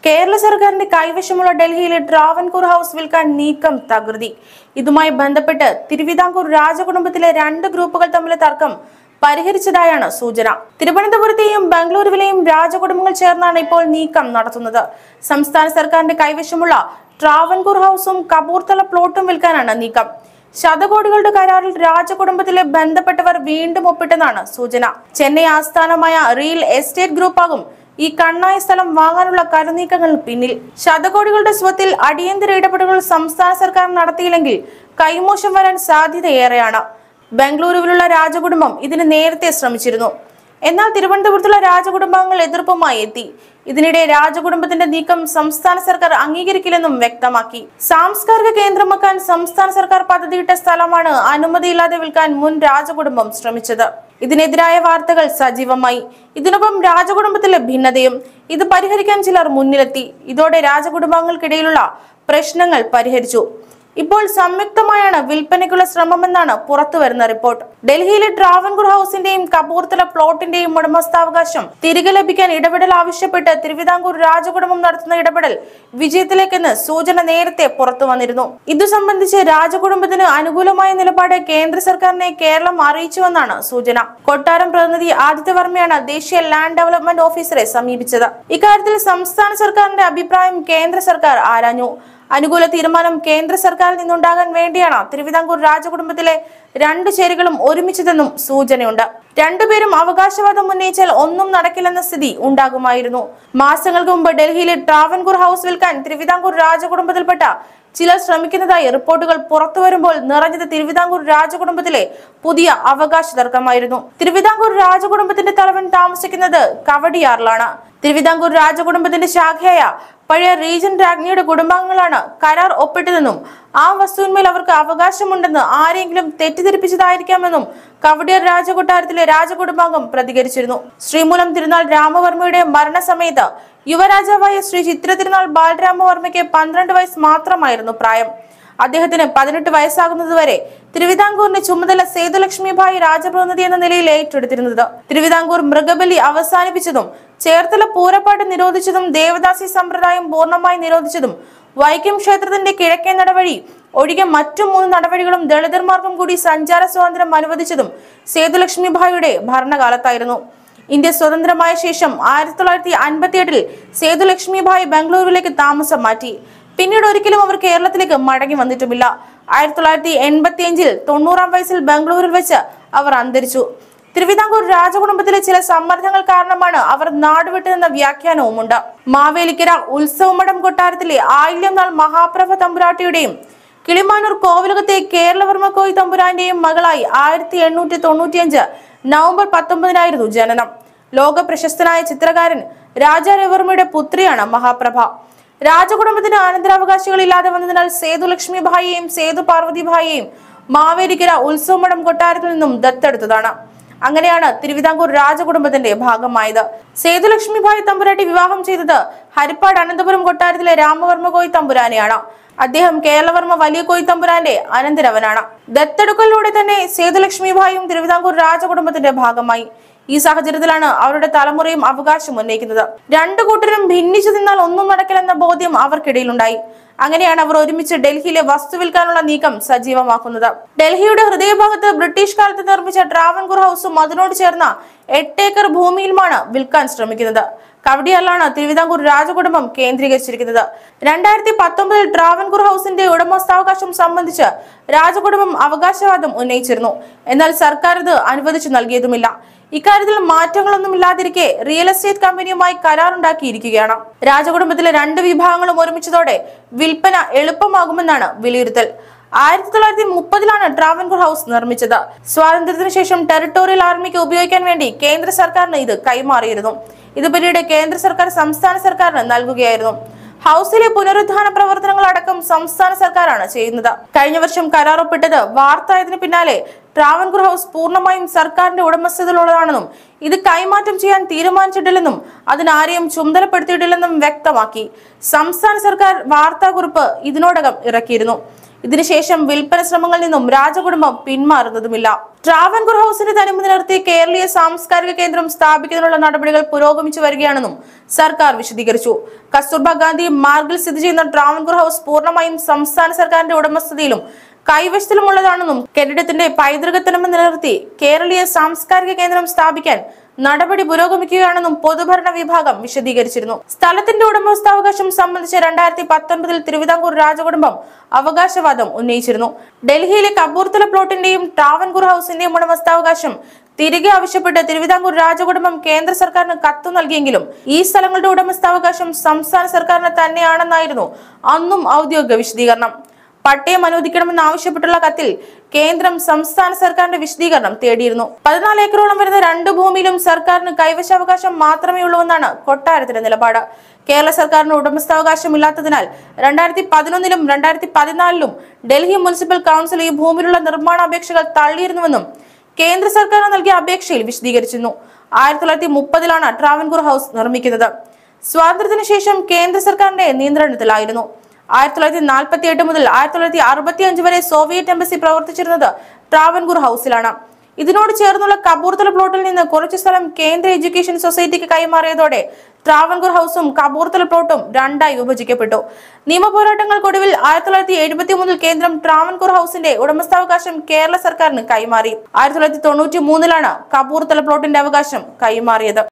കേരള സർക്കാരിന്റെ കൈവശമുള്ള ഡൽഹിയിലെ ട്രാവൻകൂർ ഹൗസ് വിൽക്കാൻ നീക്കം തകൃതി ഇതുമായി ബന്ധപ്പെട്ട് തിരുവിതാംകൂർ രാജകുടുംബത്തിലെ രണ്ട് ഗ്രൂപ്പുകൾ തമ്മിലെ തർക്കം പരിഹരിച്ചതായാണ് സൂചന തിരുവനന്തപുരത്തെയും ബംഗളൂരുവിലെയും രാജകുടുംബങ്ങൾ ചേർന്നാണ് ഇപ്പോൾ നീക്കം നടത്തുന്നത് സംസ്ഥാന സർക്കാരിന്റെ കൈവശമുള്ള ട്രാവൻകൂർ ഹൗസും കപൂർത്തല പ്ലോട്ടും വിൽക്കാനാണ് നീക്കം ശതകോടികളുടെ കരാറിൽ രാജകുടുംബത്തിലെ ബന്ധപ്പെട്ടവർ വീണ്ടും ഒപ്പിട്ടെന്നാണ് സൂചന ചെന്നൈ ആസ്ഥാനമായ റിയൽ എസ്റ്റേറ്റ് ഗ്രൂപ്പാകും ഈ കണ്ണായ സ്ഥലം വാങ്ങാനുള്ള കരുനീക്കങ്ങൾ പിന്നിൽ ശതകോടികളുടെ സ്വത്തിൽ അടിയന്തര ഇടപെടലുകൾ സംസ്ഥാന സർക്കാർ നടത്തിയില്ലെങ്കിൽ കൈമോശം വരാൻ സാധ്യതയേറെയാണ് ബംഗളൂരുവിലുള്ള രാജകുടുംബം ഇതിന് നേരത്തെ ശ്രമിച്ചിരുന്നു എന്നാൽ തിരുവനന്തപുരത്തുള്ള രാജകുടുംബാംഗങ്ങൾ എതിർപ്പുമായി എത്തി ഇതിനിടെ രാജകുടുംബത്തിന്റെ നീക്കം സംസ്ഥാന സർക്കാർ അംഗീകരിക്കില്ലെന്നും വ്യക്തമാക്കി സാംസ്കാരിക കേന്ദ്രമാക്കാൻ സംസ്ഥാന സർക്കാർ പദ്ധതിയിട്ട സ്ഥലമാണ് അനുമതിയില്ലാതെ വിൽക്കാൻ മുൻ രാജകുടുംബം ശ്രമിച്ചത് ഇതിനെതിരായ വാർത്തകൾ സജീവമായി ഇതിനൊപ്പം രാജകുടുംബത്തിലെ ഭിന്നതയും ഇത് പരിഹരിക്കാൻ ചിലർ മുന്നിലെത്തി ഇതോടെ രാജകുടുംബാംഗങ്ങൾക്കിടയിലുള്ള പ്രശ്നങ്ങൾ പരിഹരിച്ചു ഇപ്പോൾ സംയുക്തമായാണ് വിൽപ്പനയ്ക്കുള്ള ശ്രമമെന്നാണ് പുറത്തുവരുന്ന റിപ്പോർട്ട് ഡൽഹിയിലെ ട്രാവൻകൂർ ഹൗസിന്റെയും കപൂർത്തല പ്ലോട്ടിന്റെയും ഉടമസ്ഥാവകാശം തിരികെ ലഭിക്കാൻ ഇടപെടൽ ആവശ്യപ്പെട്ട് തിരുവിതാംകൂർ രാജകുടുംബം നടത്തുന്ന ഇടപെടൽ വിജയത്തിലേക്കെന്ന് സൂചന നേരത്തെ പുറത്തു വന്നിരുന്നു ഇതു സംബന്ധിച്ച് രാജകുടുംബത്തിന് അനുകൂലമായ നിലപാട് കേന്ദ്ര സർക്കാരിനെ കേരളം അറിയിച്ചുവെന്നാണ് സൂചന കൊട്ടാരം പ്രതിനിധി ആദിത്യവർമ്മയാണ് ദേശീയ ലാൻഡ് ഡെവലപ്മെന്റ് ഓഫീസറെ സമീപിച്ചത് ഇക്കാര്യത്തിൽ സംസ്ഥാന സർക്കാരിന്റെ അഭിപ്രായം കേന്ദ്ര സർക്കാർ ആരാഞ്ഞു അനുകൂല തീരുമാനം കേന്ദ്ര സർക്കാരിൽ നിന്നുണ്ടാകാൻ വേണ്ടിയാണ് തിരുവിതാംകൂർ രാജകുടുംബത്തിലെ രണ്ട് ചേരികളും ഒരുമിച്ചതെന്നും സൂചനയുണ്ട് രണ്ടുപേരും അവകാശവാദം ഉന്നയിച്ചാൽ ഒന്നും നടക്കില്ലെന്ന സ്ഥിതി ഉണ്ടാകുമായിരുന്നു മാസങ്ങൾക്ക് മുമ്പ് ഡൽഹിയിലെ ട്രാവൻകൂർ ഹൗസ് വിൽക്കാൻ തിരുവിതാംകൂർ രാജകുടുംബത്തിൽപ്പെട്ട ചിലർ ശ്രമിക്കുന്നതായി റിപ്പോർട്ടുകൾ പുറത്തു വരുമ്പോൾ നിറഞ്ഞത് തിരുവിതാംകൂർ രാജകുടുംബത്തിലെ പുതിയ അവകാശ തർക്കമായിരുന്നു തിരുവിതാംകൂർ രാജകുടുംബത്തിന്റെ തലവൻ താമസിക്കുന്നത് കവടിയാറിലാണ് തിരുവിതാംകൂർ രാജകുടുംബത്തിന്റെ ശാഖയായ പഴയ റീജൻ രാജ്ഞിയുടെ കുടുംബാംഗങ്ങളാണ് കരാർ ഒപ്പിട്ടതെന്നും ആ വസ്തുവിന്മേൽ അവർക്ക് അവകാശമുണ്ടെന്ന് ആരെങ്കിലും തെറ്റിദ്ധരിപ്പിച്ചതായിരിക്കാമെന്നും കവടിയാർ രാജകൊട്ടാരത്തിലെ രാജകുടുംബാംഗം പ്രതികരിച്ചിരുന്നു ശ്രീമൂലം തിരുനാൾ രാമവർമ്മയുടെ മരണസമയത്ത് യുവരാജാവായ ശ്രീ ചിത്ര തിരുനാൾ ബാലരാമവർമ്മയ്ക്ക് പന്ത്രണ്ട് വയസ്സ് മാത്രമായിരുന്നു പ്രായം അദ്ദേഹത്തിന് പതിനെട്ട് വയസ്സാകുന്നതുവരെ തിരുവിതാംകൂറിന്റെ ചുമതല സേതുലക്ഷ്മിഭായി രാജപ്രതിനിധി എന്ന നിലയിൽ ഏറ്റെടുത്തിരുന്നത് തിരുവിതാംകൂർ മൃഗബലി അവസാനിപ്പിച്ചതും ചേർത്തല പൂരപ്പാട്ട് നിരോധിച്ചതും ദേവദാസി സമ്പ്രദായം പൂർണ്ണമായി നിരോധിച്ചതും വൈക്കം ക്ഷേത്രത്തിന്റെ കിഴക്കേ നടവഴി ഒഴികെ മറ്റു മൂന്ന് നടവഴികളും ദളിതർമാർക്കും കൂടി സഞ്ചാര സ്വാതന്ത്ര്യം അനുവദിച്ചതും സേതുലക്ഷ്മിഭായിയുടെ ഭരണകാലത്തായിരുന്നു ഇന്ത്യ സ്വതന്ത്രമായ ശേഷം ആയിരത്തി തൊള്ളായിരത്തി അൻപത്തി എട്ടിൽ സേതുലക്ഷ്മിഭായ് ബംഗളൂരുവിലേക്ക് താമസം മാറ്റി പിന്നീട് ഒരിക്കലും അവർ കേരളത്തിലേക്ക് മടങ്ങി വന്നിട്ടുമില്ല ആയിരത്തി തൊള്ളായിരത്തി എൺപത്തി അഞ്ചിൽ തൊണ്ണൂറാം വയസ്സിൽ ബംഗളൂരിൽ വെച്ച് അവർ അന്തരിച്ചു തിരുവിതാംകൂർ രാജകുടുംബത്തിലെ ചില സമ്മർദ്ദങ്ങൾ കാരണമാണ് അവർ നാടുവിട്ടതെന്ന വ്യാഖ്യാനവുമുണ്ട് മാവേലിക്കര ഉത്സവമഠം കൊട്ടാരത്തിലെ ആയില്യം നാൾ മഹാപ്രഭ തമ്പുരാട്ടിയുടെയും കിളിമാനൂർ കോവിലകത്തെ കേരളവർമ്മ കോയി തമ്പുരാന്റെയും മകളായി ആയിരത്തി എണ്ണൂറ്റി തൊണ്ണൂറ്റിയഞ്ച് നവംബർ പത്തൊമ്പതിനായിരുന്നു ജനനം ലോക പ്രശസ്തനായ ചിത്രകാരൻ രാജാരവിവർമ്മയുടെ പുത്രിയാണ് മഹാപ്രഭ രാജകുടുംബത്തിന് അനന്തരാവകാശികളില്ലാതെ വന്നതിനാൽ സേതു ലക്ഷ്മി ഭായിയെയും സേതു പാർവതി ഭായിയെയും മാവേലിക്കര ഉത്സവമഠം കൊട്ടാരത്തിൽ നിന്നും ദത്തെടുത്തതാണ് അങ്ങനെയാണ് തിരുവിതാംകൂർ രാജകുടുംബത്തിന്റെ ഭാഗമായത് സേതുലക്ഷ്മി ഭായ് തമ്പുരാട്ടി വിവാഹം ചെയ്തത് ഹരിപ്പാട് അനന്തപുരം കൊട്ടാരത്തിലെ രാമവർമ്മ കോയി തമ്പുരാനെയാണ് അദ്ദേഹം കേരളവർമ്മ വലിയ കോയി തമ്പുരാന്റെ അനന്തരവനാണ് ദത്തെടുക്കലിലൂടെ തന്നെ സേതുലക്ഷ്മി ഭായും തിരുവിതാംകൂർ രാജകുടുംബത്തിന്റെ ഭാഗമായി ഈ സാഹചര്യത്തിലാണ് അവരുടെ തലമുറയും അവകാശം ഉന്നയിക്കുന്നത് രണ്ടു കൂട്ടരും ഭിന്നിച്ചു നിന്നാൽ ഒന്നും നടക്കില്ലെന്ന ബോധ്യം അവർക്കിടയിലുണ്ടായി അങ്ങനെയാണ് അവർ ഒരുമിച്ച് ഡൽഹിയിലെ വസ്തു വിൽക്കാനുള്ള നീക്കം സജീവമാക്കുന്നത് ഡൽഹിയുടെ ഹൃദയഭാഗത്ത് ബ്രിട്ടീഷ് കാലത്ത് നിർമ്മിച്ച ട്രാവൻകൂർ ഹൗസും അതിനോട് ചേർന്ന എട്ടേക്കർ ഭൂമിയിലുമാണ് വിൽക്കാൻ ശ്രമിക്കുന്നത് കവടിയാറിലാണ് തിരുവിതാംകൂർ രാജകുടുംബം കേന്ദ്രീകരിച്ചിരിക്കുന്നത് രണ്ടായിരത്തി പത്തൊമ്പതിൽ ട്രാവൻകൂർ ഹൗസിന്റെ ഉടമസ്ഥാവകാശം സംബന്ധിച്ച് രാജകുടുംബം അവകാശവാദം ഉന്നയിച്ചിരുന്നു എന്നാൽ സർക്കാർ ഇത് അനുവദിച്ചു നൽകിയതുമില്ല ഇക്കാര്യത്തിൽ മാറ്റങ്ങളൊന്നും ഇല്ലാതിരിക്കെ റിയൽ എസ്റ്റേറ്റ് കമ്പനിയുമായി കരാറുണ്ടാക്കിയിരിക്കുകയാണ് രാജകുടുംബത്തിലെ രണ്ട് വിഭാഗങ്ങളും ഒരുമിച്ചതോടെ വിൽപ്പന എളുപ്പമാകുമെന്നാണ് വിലയിരുത്തൽ ആയിരത്തി തൊള്ളായിരത്തി മുപ്പതിലാണ് ട്രാവൻകൂർ ഹൗസ് നിർമ്മിച്ചത് സ്വാതന്ത്ര്യത്തിന് ശേഷം ടെറിട്ടോറിയൽ ആർമിക്ക് ഉപയോഗിക്കാൻ വേണ്ടി കേന്ദ്ര സർക്കാരിന് ഇത് കൈമാറിയിരുന്നു ഇത് പിന്നീട് കേന്ദ്ര സർക്കാർ സംസ്ഥാന സർക്കാരിന് നൽകുകയായിരുന്നു ഹൗസിലെ പുനരുദ്ധാന പ്രവർത്തനങ്ങൾ അടക്കം സംസ്ഥാന സർക്കാരാണ് ചെയ്യുന്നത് കഴിഞ്ഞ വർഷം കരാർ ഒപ്പിട്ടത് വാർത്തായതിനു പിന്നാലെ ട്രാവൻകൂർ ഹൗസ് പൂർണ്ണമായും സർക്കാരിന്റെ ഉടമസ്ഥതയിലുള്ളതാണെന്നും ഇത് കൈമാറ്റം ചെയ്യാൻ തീരുമാനിച്ചിട്ടില്ലെന്നും അതിനാരെയും ചുമതലപ്പെടുത്തിയിട്ടില്ലെന്നും വ്യക്തമാക്കി സംസ്ഥാന സർക്കാർ വാർത്താക്കുറിപ്പ് ഇതിനോടകം ഇറക്കിയിരുന്നു ഇതിനുശേഷം വിൽപ്പന ശ്രമങ്ങളിൽ നിന്നും രാജകുടുംബം പിന്മാറുന്നതുമില്ല ട്രാവൻകൂർ ഹൗസിന്റെ തനിമ നിലനിർത്തി കേരളീയ സാംസ്കാരിക കേന്ദ്രം സ്ഥാപിക്കുന്നതിനുള്ള നടപടികൾ പുരോഗമിച്ചു വരികയാണെന്നും സർക്കാർ വിശദീകരിച്ചു കസ്തൂർബ ഗാന്ധി മാർഗിൽ സ്ഥിതി ചെയ്യുന്ന ട്രാവൻകൂർ ഹൗസ് പൂർണ്ണമായും സംസ്ഥാന സർക്കാരിന്റെ ഉടമസ്ഥതയിലും കൈവശത്തിലുമുള്ളതാണെന്നും കെട്ടിടത്തിന്റെ പൈതൃകത്തനിമ നിലനിർത്തി കേരളീയ സാംസ്കാരിക കേന്ദ്രം സ്ഥാപിക്കാൻ നടപടി പുരോഗമിക്കുകയാണെന്നും പൊതുഭരണ വിഭാഗം വിശദീകരിച്ചിരുന്നു സ്ഥലത്തിന്റെ ഉടമസ്ഥാവകാശം സംബന്ധിച്ച് രണ്ടായിരത്തി പത്തൊൻപതിൽ തിരുവിതാംകൂർ രാജകുടുംബം അവകാശവാദം ഉന്നയിച്ചിരുന്നു ഡൽഹിയിലെ കപൂർത്തല പ്ലോട്ടിന്റെയും ട്രാവൻകൂർ ഹൗസിന്റെയും ഉടമസ്ഥാവകാശം തിരികെ ആവശ്യപ്പെട്ട് തിരുവിതാംകൂർ രാജകുടുംബം കേന്ദ്ര സർക്കാരിന് കത്ത് നൽകിയെങ്കിലും ഈ സ്ഥലങ്ങളുടെ ഉടമസ്ഥാവകാശം സംസ്ഥാന സർക്കാരിന് തന്നെയാണെന്നായിരുന്നു അന്നും ഔദ്യോഗിക വിശദീകരണം പട്ടയം അനുവദിക്കണമെന്ന് ആവശ്യപ്പെട്ടുള്ള കത്തിൽ കേന്ദ്രം സംസ്ഥാന സർക്കാരിന്റെ വിശദീകരണം തേടിയിരുന്നു പതിനാല് ഏക്കറോളം വരുന്ന രണ്ട് ഭൂമിയിലും സർക്കാരിന് കൈവശാവകാശം മാത്രമേ ഉള്ളൂ എന്നാണ് കൊട്ടാരത്തിന്റെ നിലപാട് കേരള സർക്കാരിന് ഉടമസ്ഥാവകാശം ഇല്ലാത്തതിനാൽ രണ്ടായിരത്തി പതിനൊന്നിലും രണ്ടായിരത്തി പതിനാലിലും ഡൽഹി മുനിസിപ്പൽ കൗൺസിൽ ഈ ഭൂമിയിലുള്ള നിർമ്മാണ അപേക്ഷകൾ തള്ളിയിരുന്നുവെന്നും കേന്ദ്ര സർക്കാർ നൽകിയ അപേക്ഷയിൽ വിശദീകരിച്ചിരുന്നു ആയിരത്തി തൊള്ളായിരത്തി മുപ്പതിലാണ് ട്രാവൻകൂർ ഹൗസ് നിർമ്മിക്കുന്നത് സ്വാതന്ത്ര്യത്തിന് ശേഷം കേന്ദ്ര സർക്കാരിന്റെ നിയന്ത്രണത്തിലായിരുന്നു ആയിരത്തി തൊള്ളായിരത്തി നാൽപ്പത്തി എട്ട് മുതൽ ആയിരത്തി തൊള്ളായിരത്തി അറുപത്തി അഞ്ച് വരെ സോവിയറ്റ് എംബസി പ്രവർത്തിച്ചിരുന്നത് ട്രാവൻകൂർ ഹൗസിലാണ് ഇതിനോട് ചേർന്നുള്ള കപൂർത്തല പ്ലോട്ടിൽ നിന്ന് കുറച്ചു സ്ഥലം കേന്ദ്ര എഡ്യൂക്കേഷൻ സൊസൈറ്റിക്ക് കൈമാറിയതോടെ ട്രാവൻകൂർ ഹൗസും കപൂർത്തല പ്ലോട്ടും രണ്ടായി വിഭജിക്കപ്പെട്ടു നിയമപോരാട്ടങ്ങൾക്കൊടുവിൽ ആയിരത്തി തൊള്ളായിരത്തി എഴുപത്തി മൂന്നിൽ കേന്ദ്രം ട്രാവൻകൂർ ഹൗസിന്റെ ഉടമസ്ഥാവകാശം കേരള സർക്കാരിന് കൈമാറി ആയിരത്തി തൊള്ളായിരത്തി തൊണ്ണൂറ്റി മൂന്നിലാണ് കപൂർത്തല പ്ലോട്ടിന്റെ അവകാശം കൈമാറിയത്